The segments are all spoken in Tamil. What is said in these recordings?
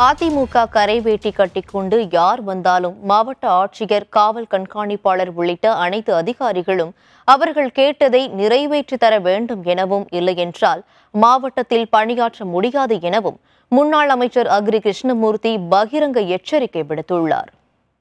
அதிமுக கரைவேட்டி கட்டிக்கொண்டு யார் வந்தாலும் மாவட்ட ஆட்சியர் காவல் கண்காணிப்பாளர் உள்ளிட்ட அனைத்து அதிகாரிகளும் அவர்கள் கேட்டதை நிறைவேற்றி தர வேண்டும் எனவும் இல்லையென்றால் மாவட்டத்தில் பணியாற்ற முடியாது எனவும் முன்னாள் அமைச்சர் அக்ரி கிருஷ்ணமூர்த்தி பகிரங்க எச்சரிக்கை விடுத்துள்ளார்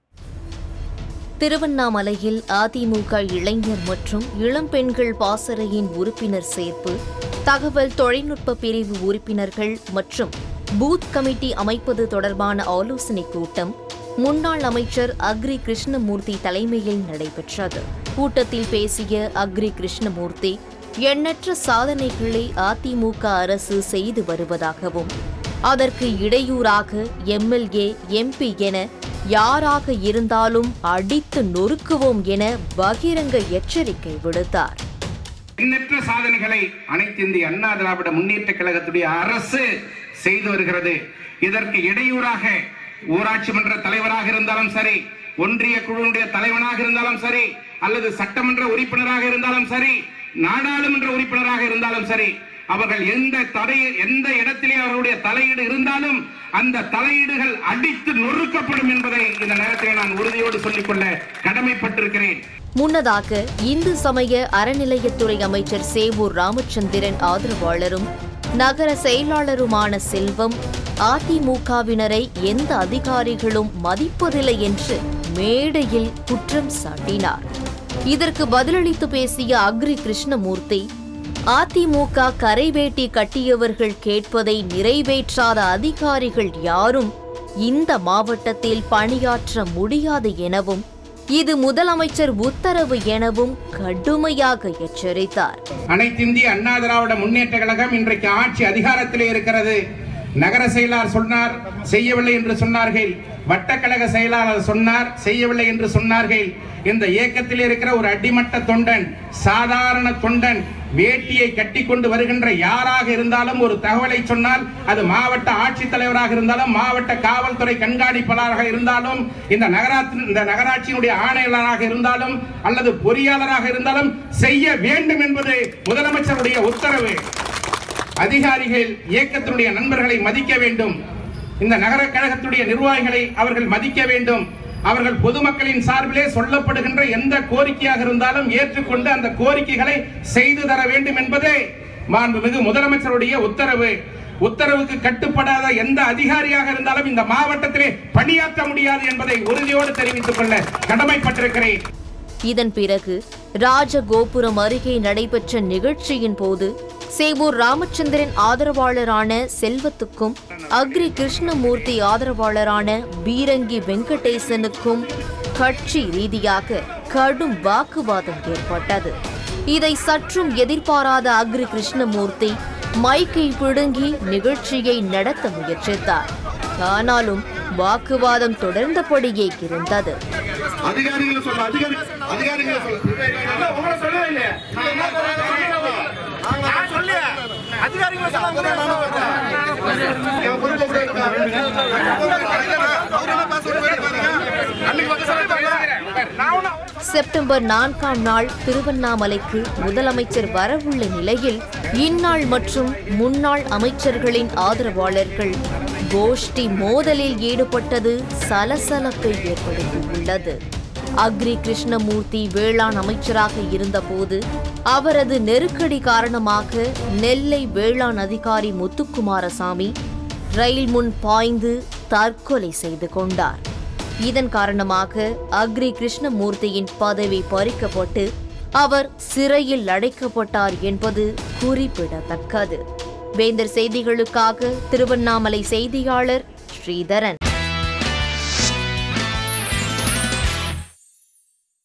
திருவண்ணாமலையில் அதிமுக இளைஞர் மற்றும் இளம்பெண்கள் பாசறையின் உறுப்பினர் சேர்ப்பு தகவல் தொழில்நுட்ப பிரிவு உறுப்பினர்கள் மற்றும் பூத் கமிட்டி அமைப்பது தொடர்பான ஆலோசனைக் கூட்டம் முன்னாள் அமைச்சர் அக்ரி கிருஷ்ணமூர்த்தி தலைமையில் நடைபெற்றது கூட்டத்தில் பேசிய அக்ரி கிருஷ்ணமூர்த்தி எண்ணற்ற சாதனைகளை அதிமுக அரசு செய்து வருவதாகவும் அதற்கு இடையூறாக எம்எல்ஏ எம்பி என யாராக இருந்தாலும் அடித்து நொறுக்குவோம் என பகிரங்க எச்சரிக்கை விடுத்தார் எண்ணற்ற சாதனைகளை அனைத்து இந்திய அண்ணா திராவிட முன்னேற்ற கழகத்துடைய அரசு செய்து வருகிறது இதற்கு இடையூறாக ஊராட்சி மன்ற தலைவராக இருந்தாலும் சரி ஒன்றிய குழுவுடைய தலைவனாக இருந்தாலும் சரி அல்லது சட்டமன்ற உறுப்பினராக இருந்தாலும் சரி நாடாளுமன்ற உறுப்பினராக இருந்தாலும் சரி அவர்கள் எந்த தடை எந்த இடத்திலே அவர்களுடைய தலையீடு இருந்தாலும் அந்த தலையீடுகள் அடித்து நொறுக்கப்படும் என்பதை இந்த நேரத்தில் நான் உறுதியோடு சொல்லிக்கொள்ள கடமைப்பட்டிருக்கிறேன் முன்னதாக இந்து சமய அறநிலையத்துறை அமைச்சர் சேவூர் ராமச்சந்திரன் ஆதரவாளரும் நகர செயலாளருமான செல்வம் அதிமுகவினரை எந்த அதிகாரிகளும் மதிப்பதில்லை என்று மேடையில் குற்றம் சாட்டினார் இதற்கு பதிலளித்து பேசிய அக்ரி கிருஷ்ணமூர்த்தி அதிமுக கரைவேட்டி கட்டியவர்கள் கேட்பதை நிறைவேற்றாத அதிகாரிகள் யாரும் இந்த மாவட்டத்தில் பணியாற்ற முடியாது எனவும் இது முதலமைச்சர் உத்தரவு எனவும் கடுமையாக எச்சரித்தார் அனைத்து இந்திய அண்ணா திராவிட முன்னேற்ற கழகம் இன்றைக்கு ஆட்சி அதிகாரத்திலே இருக்கிறது நகர செயலாளர் சொன்னார் செய்யவில்லை என்று சொன்னார்கள் வட்டக்கழக செயலாளர் சொன்னார் செய்யவில்லை என்று சொன்னார்கள் இந்த இயக்கத்தில் இருக்கிற ஒரு அடிமட்ட தொண்டன் சாதாரண தொண்டன் வேட்டியை கட்டி கொண்டு வருகின்ற யாராக இருந்தாலும் ஒரு தகவலை சொன்னால் அது மாவட்ட ஆட்சித்தலைவராக இருந்தாலும் மாவட்ட காவல்துறை கண்காணிப்பாளராக இருந்தாலும் இந்த நகராட்சி இந்த நகராட்சியினுடைய ஆணையாளராக இருந்தாலும் அல்லது பொறியாளராக இருந்தாலும் செய்ய வேண்டும் என்பது முதலமைச்சருடைய உத்தரவு அதிகாரிகள் இயக்கத்தினுடைய நண்பர்களை மதிக்க வேண்டும் இந்த நகர கழகத்துடைய நிர்வாகிகளை அவர்கள் மதிக்க வேண்டும் அவர்கள் பொதுமக்களின் சார்பிலே சொல்லப்படுகின்ற எந்த கோரிக்கையாக இருந்தாலும் ஏற்றுக்கொண்டு அந்த கோரிக்கைகளை செய்து தர வேண்டும் என்பதே மாண்புமிகு முதலமைச்சருடைய உத்தரவு உத்தரவுக்கு கட்டுப்படாத எந்த அதிகாரியாக இருந்தாலும் இந்த மாவட்டத்திலே பணியாற்ற முடியாது என்பதை உறுதியோடு தெரிவித்துக் கொள்ள கடமைப்பட்டிருக்கிறேன் இதன் பிறகு ராஜகோபுரம் அருகே நடைபெற்ற நிகழ்ச்சியின் போது சேவூர் ராமச்சந்திரன் ஆதரவாளரான செல்வத்துக்கும் அக்ரி கிருஷ்ணமூர்த்தி ஆதரவாளரான பீரங்கி வெங்கடேசனுக்கும் கட்சி ரீதியாக கடும் வாக்குவாதம் ஏற்பட்டது இதை சற்றும் எதிர்பாராத அக்ரி கிருஷ்ணமூர்த்தி மைக்கை பிடுங்கி நிகழ்ச்சியை நடத்த முயற்சித்தார் ஆனாலும் வாக்குவாதம் தொடர்ந்தபடியே இருந்தது அதிகாரிகளை சொல்ல அதிகாரி அதிகாரிகளை சொல்ல உங்களை சொல்லவே இல்லையே நான் சொல்லி அதிகாரிகளை சொல்லாம நான் ஒன்னும் செப்டம்பர் நான்காம் நாள் திருவண்ணாமலைக்கு முதலமைச்சர் வரவுள்ள நிலையில் இந்நாள் மற்றும் முன்னாள் அமைச்சர்களின் ஆதரவாளர்கள் கோஷ்டி மோதலில் ஈடுபட்டது சலசலப்பை ஏற்படுத்தியுள்ளது அக்ரி கிருஷ்ணமூர்த்தி வேளாண் அமைச்சராக இருந்தபோது அவரது நெருக்கடி காரணமாக நெல்லை வேளாண் அதிகாரி முத்துக்குமாரசாமி ரயில் முன் பாய்ந்து தற்கொலை செய்து கொண்டார் இதன் காரணமாக அக்ரி கிருஷ்ணமூர்த்தியின் பதவி பறிக்கப்பட்டு அவர் சிறையில் அடைக்கப்பட்டார் என்பது குறிப்பிடத்தக்கது வேந்தர் செய்திகளுக்காக திருவண்ணாமலை செய்தியாளர் ஸ்ரீதரன்